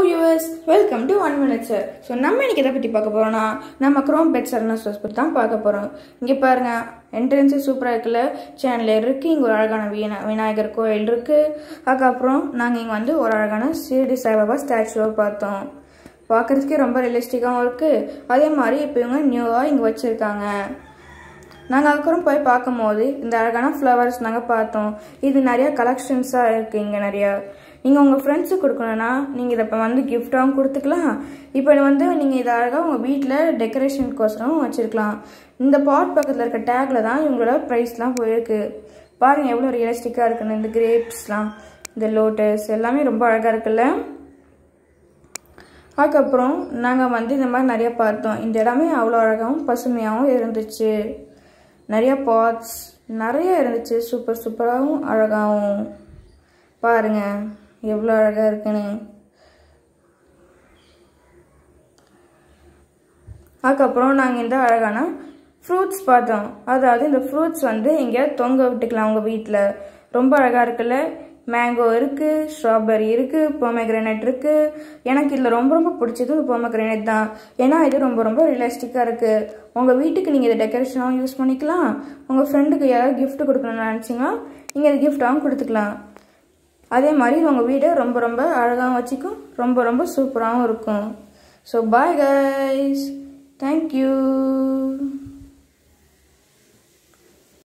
viewers welcome to one minutes so நம்ம இன்னைக்கு எதை பற்றி பார்க்க போகிறோம்னா நம்ம க்ரோம் பெட் சரணா ஸ்டோர்ஸ் பற்றி தான் பார்க்க போகிறோம் இங்கே பாருங்க என்ட்ரன்ஸு சூப்பராக இருக்குல்ல சேனல் இருக்குது இங்கே ஒரு அழகான வினா விநாயகர் கோயில் இருக்குது அதுக்கப்புறம் நாங்கள் இங்கே வந்து ஒரு அழகான ஷீரடி சாய்பாபா ஸ்டாச்சுவை பார்த்தோம் பார்க்குறதுக்கே ரொம்ப ரியலிஸ்டிக்காகவும் இருக்குது அதே மாதிரி இப்போ இவங்க நியூவாக இங்கே வச்சுருக்காங்க நாங்கள் அதுக்கப்புறம் போய் பார்க்கும்போது இந்த அழகான ஃப்ளவர்ஸ் நாங்கள் பார்த்தோம் இது நிறையா கலெக்ஷன்ஸாக இருக்குது இங்கே நிறையா நீங்கள் உங்கள் ஃப்ரெண்ட்ஸுக்கு கொடுக்கணுன்னா நீங்கள் இதை இப்போ வந்து கிஃப்டாகவும் கொடுத்துக்கலாம் இப்போ வந்து நீங்கள் இதை அழகாக உங்கள் வீட்டில் டெக்கரேஷனுக்கோசரம் வச்சுருக்கலாம் இந்த பாட் பக்கத்தில் இருக்க டேக்கில் தான் இவங்களோட ப்ரைஸ்லாம் போயிருக்கு பாருங்கள் எவ்வளோ ரியலிஸ்டிக்காக இருக்குன்னு இந்த கிரேப்ஸ்லாம் இந்த லோட்டஸ் எல்லாமே ரொம்ப அழகாக இருக்குல்ல அதுக்கப்புறம் நாங்கள் வந்து இந்த மாதிரி நிறைய பார்த்தோம் இந்த இடமே அவ்வளோ அழகாகவும் பசுமையாகவும் இருந்துச்சு நிறைய பாட்ஸ் நிறைய இருந்துச்சு சூப்பர் சூப்பராகவும் அழகாகவும் பாருங்க எவ்வளோ அழகாக இருக்குன்னு அதுக்கப்புறம் நாங்கள் இந்த அழகான ஃப்ரூட்ஸ் பார்த்தோம் அதாவது இந்த ஃப்ரூட்ஸ் வந்து இங்கே தொங்க விட்டுக்கலாம் உங்கள் வீட்டில் ரொம்ப அழகாக இருக்குல்ல மேங்கோ இருக்குது ஸ்ட்ராபெரி இருக்குது பொமக்ரேனட் இருக்குது எனக்கு இதில் ரொம்ப ரொம்ப பிடிச்சது பொமக்ரேனட் தான் ஏன்னா இது ரொம்ப ரொம்ப ரியலிஸ்டிக்காக இருக்குது உங்கள் வீட்டுக்கு நீங்கள் இதை டெக்கரேஷனாகவும் யூஸ் பண்ணிக்கலாம் உங்கள் ஃப்ரெண்டுக்கு யாராவது gift கொடுக்கணும்னு நினச்சிங்கன்னா நீங்கள் இது கிஃப்டாகவும் கொடுத்துக்கலாம் அதே மாதிரி இது உங்கள் வீடை ரொம்ப ரொம்ப அழகாகவும் வச்சுக்கும் ரொம்ப ரொம்ப சூப்பராகவும் இருக்கும் ஸோ பாய் கைஸ் தேங்க்யூ